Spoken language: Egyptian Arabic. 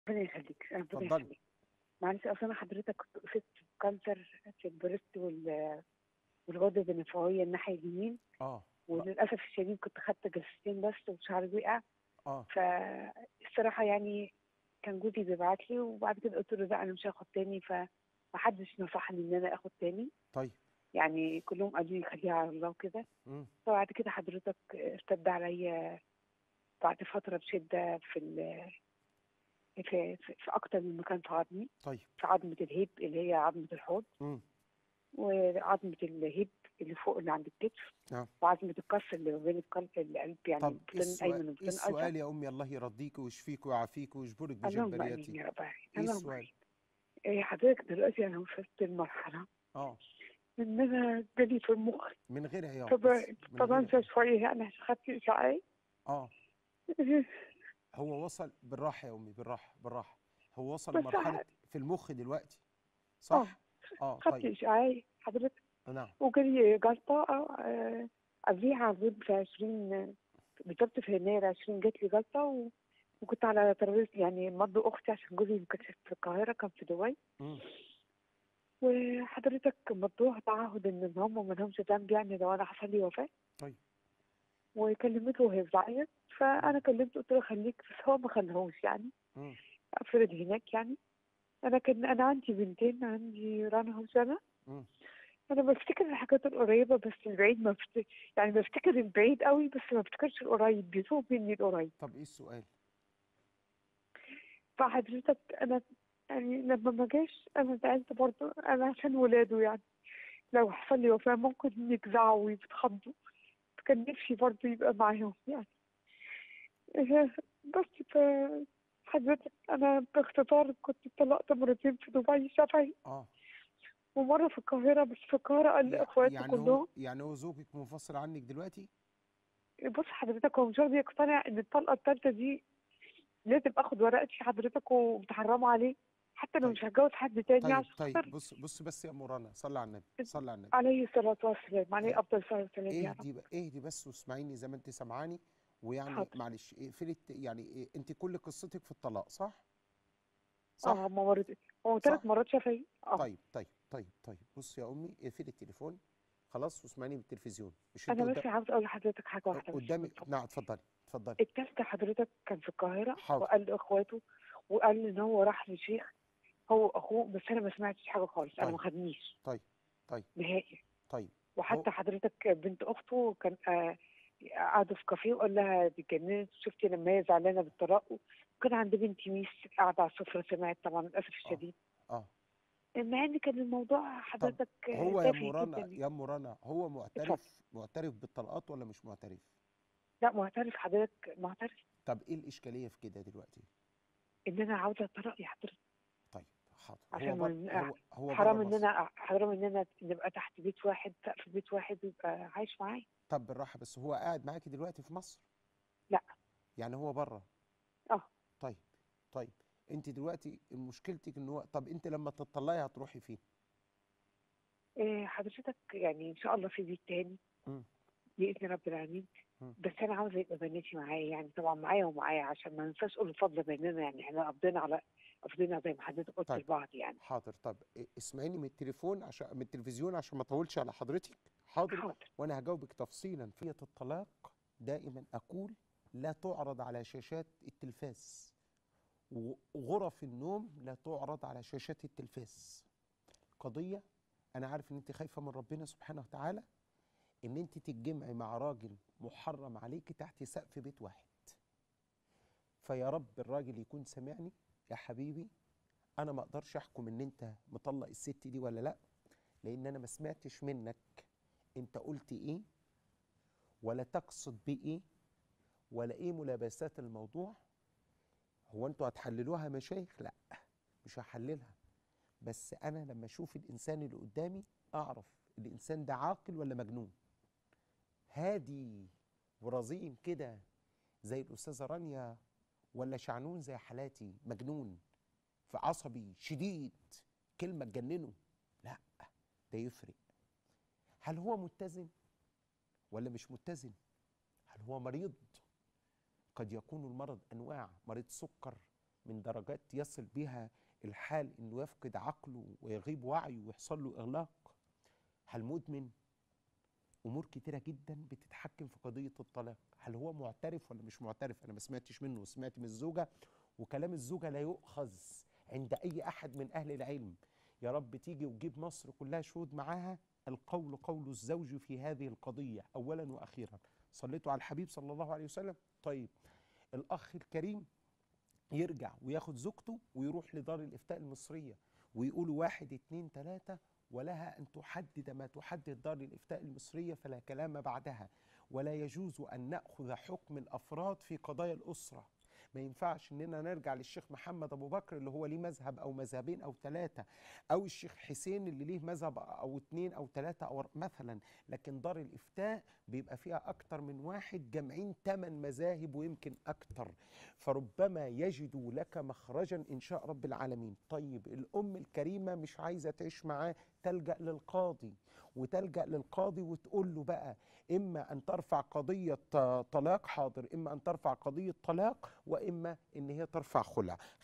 ربنا يخليك ربنا اتفضلي. يخليك معلش اصل انا حضرتك كنت اصبت بكانسر في البريست وال والغدد النفويه الناحيه اليمين اه وللاسف الشديد كنت خدت جلستين بس وشعري وقع اه فالصراحه يعني كان جوزي بيبعت لي وبعد كده قلت له لا انا مش هاخد تاني فمحدش نصحني ان انا اخد تاني طيب يعني كلهم قالوا لي خليها على الله وكده مم. فبعد كده حضرتك ارتد عليا بعد فتره بشده في ال في, في, في اكتر من مكان في عظمي طيب في عظمه الهيب اللي هي عظمه الحوض مم. وعظمه الهيب اللي فوق اللي عند الكتف نعم وعظمه الكسر اللي ما بين القلب القلب يعني طب ايه البطن الايمن السؤال والبطن ايه السؤال الايسر يا امي الله يرضيك ويشفيك ويعافيك ويجبرك اللهم امين بجبريته يا رب العالمين ايه اللهم السؤال امين إيه حضرتك دلوقتي انا وصلت لمرحله اه ان انا جالي في المخ من غير عياط طب بس من طب غير انسى عياط. شويه يعني عشان خدت اشعاعي اه هو وصل بالراحه يا امي بالراحه بالراحه هو وصل بس لمرحله في المخ دلوقتي صح اه خدت طيب اشعاعي حضرتك نعم وجالي جلطه آه، قبليها على طول في 20 بالظبط في يناير 20 جات لي جلطه و... وكنت على ترابيزه يعني مرض اختي عشان جوزي ما كانش في القاهره كان في دبي مم. وحضرتك مطروح تعهد ان هم ما لهمش ذنب يعني لو انا حصل لي وفاه طيب وكلمته وهي بتعيط فانا كلمته قلت له خليك بس هو ما خلاهوش يعني مم. افرض هناك يعني انا كان انا عندي بنتين عندي رنا وسنه مم. انا بفتكر الحاجات القريبه بس البعيد ما بفت... يعني بفتكر البعيد قوي بس ما بفتكرش القريب بيتوه مني القريب طب ايه السؤال فحضرتك انا يعني لما ما جاش انا زعلت برضه انا عشان ولاده يعني لو حصل لي وفاه ممكن يجزعوا ويتخضوا كان نفسي برضه يبقى معاهم يعني إيه، بس ف حضرتك انا باختصار كنت اتطلقت مرتين في دبي شافعي اه ومره في القاهره بس في القاهره قال لي يع- اخواتي يعني كلهم هو يعني هو زوجك منفصل عنك دلوقتي بص حضرتك هو مش راضي يقتنع ان الطلقه الثالثه دي لازم اخد ورقتي حضرتك ومتحرمه عليه حتى لو طيب. مش هتجوز حد تاني طيب عشان طيب خاطر بص بص بس يا ام رنا صلي على النبي صلي على النبي عليه الصلاه والسلام عليه آه. افضل الصلاه والسلام يا رب اهدي بقى اهدي بس واسمعيني زي ما انت سامعاني ويعني حاضر. معلش اقفلي الت- يعني إيه انت كل قصتك في الطلاق صح؟ صح؟ اه هما مرتين هو ثلاث صح. مرات شافعي اه طيب طيب طيب طيب بص يا امي اقفلي التليفون خلاص واسمعيني من التلفزيون مش انت انا بس قدام عاوز اقول لحضرتك حاجه واحده بس قدامك اتفضل. نعم اتفضلي اتفضلي التالتة حضرتك كان في القاهرة حاضر. وقال لإخواته وقال لي إن هو راح لشيخ هو أخوه بس أنا ما سمعتش حاجة خالص أنا طيب. ما خدنيش طيب طيب نهائي طيب وحتى هو- حضرتك بنت أخته كان آه، قعدوا في كافيه وقال لها دي اتجننت شفتي لما هي زعلانة بالطلاق وكان عند بنتي ميس قاعدة على السفرة سمعت طبعا للأسف الشديد اه مع إن كان الموضوع حضرتك آه، هو يا تافه مورانا جدا يا مورانا هو معترف معترف بالطلقات ولا مش معترف؟ لا معترف حضرتك معترف طب ايه الاشكاليه في كده دلوقتي؟ إن أنا عاوزة الطلاق يا حضرتك طيب حاضر عشان هو بر... ما- هو هو حرام بره ان مصر. انا حرام ان انا نبقى تحت بيت واحد سقف بيت واحد ويبقى عايش معايا طب بالراحه بس هو قاعد معاكي دلوقتي في مصر؟ لا. يعني هو بره اه طيب طيب انت دلوقتي مشكلتك ان هو طب انت لما تطلعي هتروحي فين؟ إيه حضرتك يعني ان شاء الله في بيت تاني مم. باذن رب العالمين مم. بس انا عاوزه يبقى بناتي معايا يعني طبعا معايا ومعايا عشان ما ننساش قول الفضل بيننا يعني احنا قضينا على قضينا زي ما حضرتك قلت طيب. لبعض يعني حاضر طب إيه، اسمعيني من التليفون عشان من التلفزيون عشان ما اطولش على حضرتك حاضر حاضر وانا هجاوبك تفصيلا في الطلاق دائما اقول لا تعرض على شاشات التلفاز وغرف النوم لا تعرض على شاشات التلفاز قضيه انا عارف ان انت خايفه من ربنا سبحانه وتعالى ان انت تتجمعي مع راجل محرم عليكي تحت سقف بيت واحد فيا رب الراجل يكون سامعني يا حبيبي انا ما اقدرش احكم ان انت مطلق الست دي ولا لا لان انا ما سمعتش منك انت قلت ايه ولا تقصد بايه ولا ايه ملابسات الموضوع هو انتوا هتحللوها مشايخ لا مش هحللها بس انا لما اشوف الانسان اللي قدامي اعرف الانسان ده عاقل ولا مجنون هادي ورزين كده زي الاستاذه رانيا ولا شعنون زي حالاتي مجنون في عصبي شديد كلمه تجننه لا ده يفرق هل هو متزن ولا مش متزن هل هو مريض قد يكون المرض انواع مريض سكر من درجات يصل بها الحال انه يفقد عقله ويغيب وعيه ويحصل له اغلاق هل مدمن امور كتيره جدا بتتحكم في قضيه الطلاق هل هو معترف ولا مش معترف انا ما سمعتش منه وسمعت من الزوجه وكلام الزوجه لا يؤخذ عند اي احد من اهل العلم يا رب تيجي وتجيب مصر كلها شهود معاها القول قول الزوج في هذه القضيه اولا واخيرا صليتوا على الحبيب صلى الله عليه وسلم طيب الاخ الكريم يرجع وياخد زوجته ويروح لدار الافتاء المصريه ويقولوا واحد اتنين تلاته ولها ان تحدد ما تحدد دار الافتاء المصريه فلا كلام بعدها ولا يجوز ان ناخذ حكم الافراد في قضايا الاسره ما ينفعش اننا نرجع للشيخ محمد ابو بكر اللي هو ليه مذهب او مذهبين او ثلاثه او الشيخ حسين اللي ليه مذهب او اثنين او ثلاثه او مثلا لكن دار الافتاء بيبقى فيها اكتر من واحد جامعين ثمان مذاهب ويمكن اكتر فربما يجدوا لك مخرجا ان شاء رب العالمين طيب الام الكريمه مش عايزه تعيش معاه تلجا للقاضي وتلجا للقاضي وتقول له بقى اما ان ترفع قضيه طلاق حاضر اما ان ترفع قضيه طلاق واما ان هي ترفع خلع